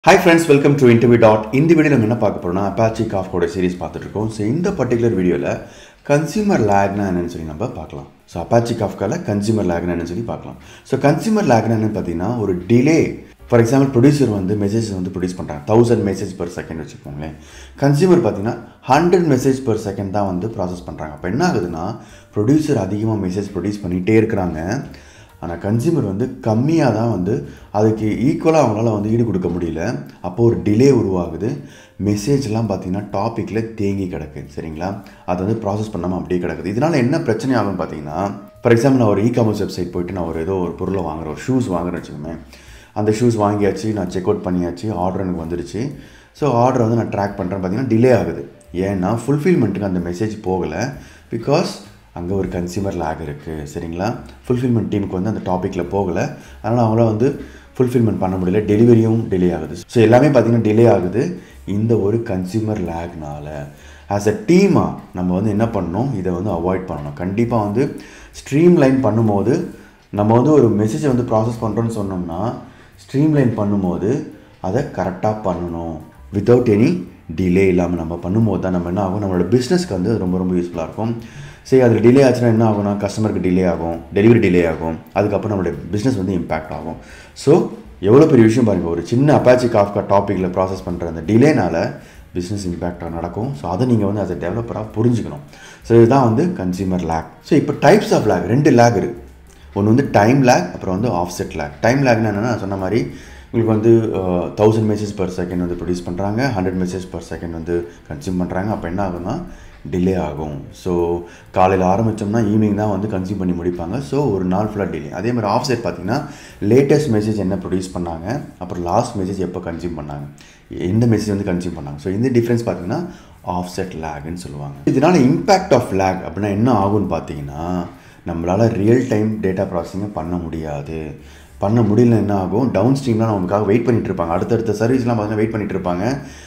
hi friends welcome to interview dot இந்த video நம்ம என்ன பார்க்க போறோம்னா அப்பாச்சி காஃப்கோட சீரிஸ் பார்த்துட்டு இருக்கோம் ஸோ இந்த பர்டிகுலர் வீடியோவில் கன்சியூமர் லேக்னா என்னன்னு சொல்லி நம்ம பார்க்கலாம் ஸோ அப்பாச்சி காஃப்கால கன்சியூமர் லேக்னா என்னன்னு சொல்லி பார்க்கலாம் ஸோ கன்சியூமர் லேக்னா என்னன்னு பார்த்தீங்கன்னா ஒரு டிலே ஃபார் எக்ஸாம்பிள் ப்ரொடியூசர் வந்து மெசேஜ் வந்து ப்ரொடியூஸ் பண்ணுறாங்க தௌசண்ட் மெசேஜ் பர் செகண்ட் வச்சுக்கோங்களேன் கன்சியூமர் பார்த்தீங்கன்னா ஹண்ட்ரட் மெசேஜ் பர் செகண்ட் தான் வந்து ப்ராசஸ் பண்ணுறாங்க அப்போ என்ன ஆகுதுன்னா ப்ரொடியூசர் அதிகமாக மெசேஜ் ப்ரொடியூஸ் பண்ணிகிட்டே இருக்கிறாங்க ஆனால் கன்சியூமர் வந்து கம்மியாக தான் வந்து அதுக்கு ஈக்குவலாக அவங்களால வந்து ஈடு கொடுக்க முடியல அப்போ ஒரு டிலே உருவாகுது மெசேஜ்லாம் பார்த்தீங்கன்னா டாப்பிக்கில் தேங்கி கிடக்கு சரிங்களா அதை வந்து ப்ராசஸ் பண்ணாமல் அப்படியே கிடக்குது இதனால் என்ன பிரச்சனை ஆகும்னு பார்த்தீங்கன்னா ஃபார் எக்ஸாம்பிள் நான் ஒரு இ காமர்ஸ் வெப்சைட் போயிட்டு நான் ஒரு ஏதோ ஒரு பொருளை வாங்குறேன் ஒரு ஷூஸ் வாங்குறேன்னு வச்சுக்கோங்க அந்த ஷூஸ் வாங்கியாச்சு நான் செக் அவுட் பண்ணியாச்சு ஆர்டர் எனக்கு வந்துடுச்சு ஸோ ஆர்டர் வந்து நான் ட்ராக் பண்ணுறேன் பார்த்தீங்கன்னா டிலே ஆகுது ஏன்னா ஃபுல்ஃபில்மெண்ட்டுக்கு அந்த மெசேஜ் போகலை பிகாஸ் அங்கே ஒரு கன்சியூமர் லேக் இருக்குது சரிங்களா ஃபுல்ஃபில்மெண்ட் டீமுக்கு வந்து அந்த டாப்பிக்கில் போகலை அதனால் அவங்கள வந்து ஃபுல்ஃபில்மெண்ட் பண்ண முடியல டெலிவரியும் டிலே ஆகுது ஸோ எல்லாமே பார்த்திங்கன்னா டிலே ஆகுது இந்த ஒரு கன்சியூமர் லேக்னால ஆஸ் அ டீமாக நம்ம வந்து என்ன பண்ணணும் இதை வந்து அவாய்ட் பண்ணணும் கண்டிப்பாக வந்து ஸ்ட்ரீம் லைன் பண்ணும்போது நம்ம வந்து ஒரு மெசேஜை வந்து ப்ராசஸ் பண்ணுறோன்னு சொன்னோம்னா ஸ்ட்ரீம் லைன் பண்ணும்போது அதை கரெக்டாக பண்ணணும் வித்தவுட் எனி டிலே இல்லாமல் நம்ம பண்ணும்போது தான் நம்ம என்ன ஆகும் நம்மளோட பிஸ்னஸ்க்கு வந்து அது ரொம்ப ரொம்ப யூஸ்ஃபுல்லாக இருக்கும் சரி அதில் டிலே ஆச்சுன்னா என்ன ஆகும்னா கஸ்டமருக்கு டிலே ஆகும் டெலிவரி டிலே ஆகும் அதுக்கப்புறம் நம்மளுடைய பிஸ்னஸ் வந்து இம்பேக்ட் ஆகும் ஸோ எவ்வளோ பெரிய விஷயம் பாருங்கள் ஒரு சின்ன அப்பாச்சி காஃப்கா டாப்பிக்கில் ப்ராசஸ் பண்ணுற அந்த டிலேனால பிஸ்னஸ் இம்பேக்டாக நடக்கும் ஸோ அதை நீங்கள் வந்து as a டெவலப்பராக புரிஞ்சுக்கணும் ஸோ இதுதான் வந்து கன்சியூமர் லேக் ஸோ இப்போ டைப்ஸ் ஆஃப் லேக் ரெண்டு லேக் இருக்குது ஒன்று வந்து டைம் லேக் அப்புறம் வந்து ஆஃப்செட் லேக் டைம் லேக்னா என்னென்னா நான் சொன்ன மாதிரி உங்களுக்கு வந்து தௌசண்ட் மெசேஜ் பர் செகண்ட் வந்து ப்ரொடியூஸ் பண்ணுறாங்க ஹண்ட்ரட் மெசேஜ் பர் செகண்ட் வந்து கன்சியூம் பண்ணுறாங்க அப்போ என்ன ஆகும்னா டிலே ஆகும் ஸோ காலையில் ஆரம்பித்தோம்னா ஈவினிங் தான் வந்து கன்சியூம் பண்ணி முடிப்பாங்க ஸோ ஒரு நாள் ஃபுல்லாக டிலே அதே மாதிரி ஆஃப் சைட் பார்த்தீங்கன்னா லேட்டஸ்ட் மெசேஜ் என்ன ப்ரொடியூஸ் பண்ணாங்க அப்புறம் லாஸ்ட் மெசேஜ் எப்போ கன்சியூம் பண்ணாங்க எந்த மெசேஜ் வந்து கன்சியூம் பண்ணாங்க ஸோ இந்த டிஃப்ரென்ஸ் பார்த்தீங்கன்னா ஆஃப் செட் லேக்னு சொல்லுவாங்க இதனால் இம்பேக்ட் ஆஃப் லேக் அப்படின்னா என்ன ஆகும்னு பார்த்தீங்கன்னா நம்மளால் ரியல் டைம் டேட்டா ப்ராசஸிங்கை பண்ண முடியாது பண்ண முடியல என்ன ஆகும் டவுன் ஸ்ட்ரீம்லாம் நமக்காக வெயிட் பண்ணிட்டு இருப்பாங்க அடுத்தடுத்த சர்வீஸ்லாம் பார்த்தீங்கன்னா வெயிட் பண்ணிட்டு இருப்பாங்க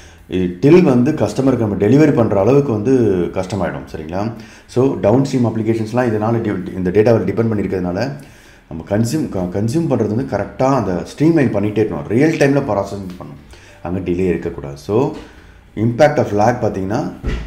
டில் வந்து கஸ்டமருக்கு நம்ம டெலிவரி பண்ணுற அளவுக்கு வந்து கஷ்டமாயிடும் சரிங்களா ஸோ டவுன் ஸ்ட்ரீம் அப்ளிகேஷன்ஸ்லாம் இதனால் இந்த டேட்டாவை டிபெண்ட் பண்ணியிருக்கிறதுனால நம்ம கன்சியூம் கன்சியூம் பண்ணுறது வந்து கரெக்டாக அந்த ஸ்ட்ரீம் லைன் பண்ணிகிட்டே இருக்கணும் ரியல் டைமில் ப்ராசஸிங் பண்ணணும் அங்கே டிலே இருக்கக்கூடாது ஸோ இம்பேக்ட் ஆஃப் லேக் பார்த்தீங்கன்னா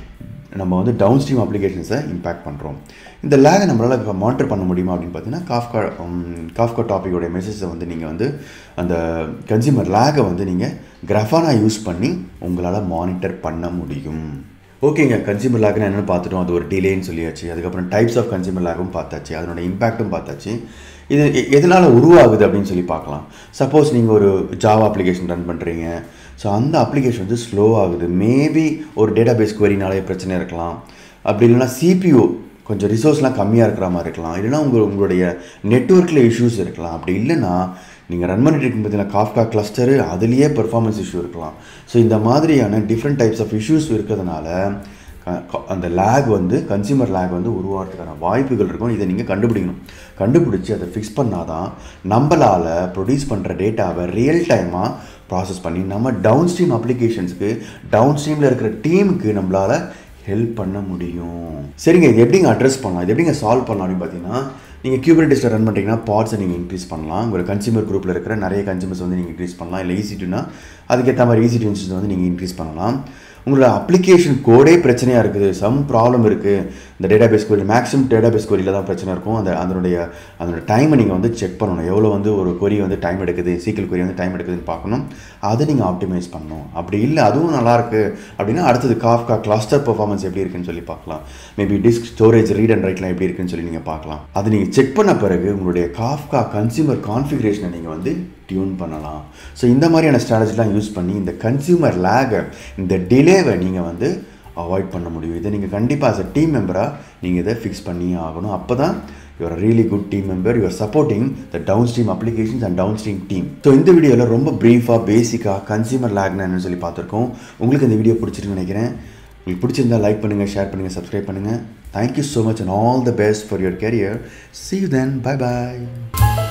நம்ம வந்து டவுன் ஸ்ட்ரீம் அப்ளிகேஷன்ஸை இம்பேக்ட் பண்ணுறோம் இந்த லேகை நம்மளால் மானிட்டர் பண்ண முடியுமா அப்படின்னு பார்த்தீங்கன்னா காஃப்கா காஃப்கா டாப்பிக்கோடைய மெசேஜை வந்து நீங்கள் வந்து அந்த கன்சியூமர் லேகை வந்து நீங்கள் கிரஃபானா யூஸ் பண்ணி உங்களால் மானிட்டர் பண்ண முடியும் ஓகேங்க கன்சியூமர் லேக்னா என்னென்னு பார்த்துட்டோம் அது ஒரு டிலேன்னு சொல்லியாச்சு அதுக்கப்புறம் டைப்ஸ் ஆஃப் கன்சியூமர் லேகும் பார்த்தாச்சு அதனோட இம்பாக்ட்டும் பார்த்தாச்சு இது எ- எதனால் உருவாகுது அப்படின்னு சொல்லி பார்க்கலாம் சப்போஸ் நீங்கள் ஒரு ஜாவா அப்ளிகேஷன் ரன் பண்ணுறீங்க ஸோ அந்த அப்ளிகேஷன் வந்து ஸ்லோ ஆகுது மேபி ஒரு டேட்டா பேஸ் குவரினாலே பிரச்சனை இருக்கலாம் அப்படி இல்லைன்னா சிபியூ கொஞ்சம் ரிசோர்ஸ்லாம் கம்மியாக இருக்கிற மாதிரி இருக்கலாம் இல்லைன்னா உங்கள் உங்களுடைய நெட்ஒர்க்கில் இஷ்யூஸ் இருக்கலாம் அப்படி இல்லைன்னா நீங்கள் ரன் பண்ணிட்டு இருக்கும் பார்த்தீங்கன்னா காஃப்கா கிளஸ்டரு அதுலேயே பெர்ஃபார்மன்ஸ் இஷ்யூ இருக்கலாம் ஸோ இந்த மாதிரியான டிஃப்ரெண்ட் டைப்ஸ் ஆஃப் இஷ்யூஸ் இருக்கிறதுனால க- க- அந்த லேக் வந்து கன்சியூமர் லேக் வந்து உருவாகிறதுக்கான வாய்ப்புகள் இருக்கும் இதை நீங்கள் கண்டுபிடிக்கணும் கண்டுபிடிச்சி அதை ஃபிக்ஸ் பண்ணாதான் நம்மளால் ப்ரொடியூஸ் பண்ணுற டேட்டாவை ரியல் டைமாக ப்ராசஸ் பண்ணி நம்ம டவுன் ஸ்ட்ரீம் அப்ளிகேஷன்ஸ்க்கு டவுன் ஸ்ட்ரீமில் இருக்கிற டீமுக்கு நம்மளால் ஹெல்ப் பண்ண முடியும் சரிங்க இது எப்படிங்க அட்ரஸ் பண்ணலாம் இது எப்படிங்க சால்வ் பண்ணலாம் அப்படின்னு பார்த்தீங்கன்னா நீங்கள் கியூபரிட்டிஸில் ரன் பண்ணுறீங்கன்னா பாட்ஸை நீங்கள் இன்க்ரீஸ் பண்ணலாம் உங்களோட கன்சியூமர் குரூப்பில் இருக்கிற நிறைய கன்சியூமர்ஸ் வந்து நீங்கள் இன்க்ரீஸ் பண்ணலாம் இல்லை ஈஸி டூனா அதுக்கேற்ற மாதிரி ஈஸி டு வந்து நீங்கள் இன்க்ரீஸ் பண்ணலாம் உங்களோட அப்ளிகேஷன் கோடே பிரச்சனையாக இருக்குது சம் ப்ராப்ளம் இருக்குது இந்த database query maximum database கொரியில் தான் பிரச்சனை இருக்கும் அந்த அதனுடைய அதனுடைய டைமை நீங்கள் வந்து செக் பண்ணணும் எவ்வளோ வந்து ஒரு கொரி வந்து டைம் எடுக்குது சீக்கிரம் கொரி வந்து டைம் எடுக்குதுன்னு பார்க்கணும் அதை நீங்கள் ஆப்டிமைஸ் பண்ணணும் அப்படி இல்லை அதுவும் நல்லா இருக்கு அப்படின்னா அடுத்தது காஃப்கா கிளஸ்டர் பெர்ஃபார்மன்ஸ் எப்படி இருக்குன்னு சொல்லி பார்க்கலாம் maybe disk storage read and ரைட்லாம் எப்படி இருக்குன்னு சொல்லி நீங்கள் பார்க்கலாம் அதை நீங்கள் செக் பண்ண பிறகு உங்களுடைய காஃப்கா கன்சியூமர் கான்ஃபிகரேஷனை நீங்கள் வந்து டியூன் பண்ணலாம் ஸோ இந்த மாதிரியான ஸ்ட்ராட்டஜிலாம் யூஸ் பண்ணி இந்த கன்சியூமர் லேகை இந்த டிலேவை நீங்கள் வந்து அவாய்ட் பண்ண முடியும் இதை நீங்கள் கண்டிப்பாக as a டீம் மெம்பராக நீங்கள் இதை ஃபிக்ஸ் பண்ணியே ஆகணும் அப்போ தான் you're really good team member you're supporting the downstream applications and downstream team so இந்த வீடியோவில் ரொம்ப ப்ரீஃபாக பேசிக்காக கன்சியூமர் லேக்னா என்னன்னு சொல்லி பார்த்துருக்கோம் உங்களுக்கு இந்த வீடியோ பிடிச்சிருக்குன்னு நினைக்கிறேன் உங்களுக்கு பிடிச்சிருந்தா லைக் பண்ணுங்கள் ஷேர் பண்ணுங்கள் சப்ஸ்கிரைப் பண்ணுங்கள் thank you so much and all the best for your career see you then bye bye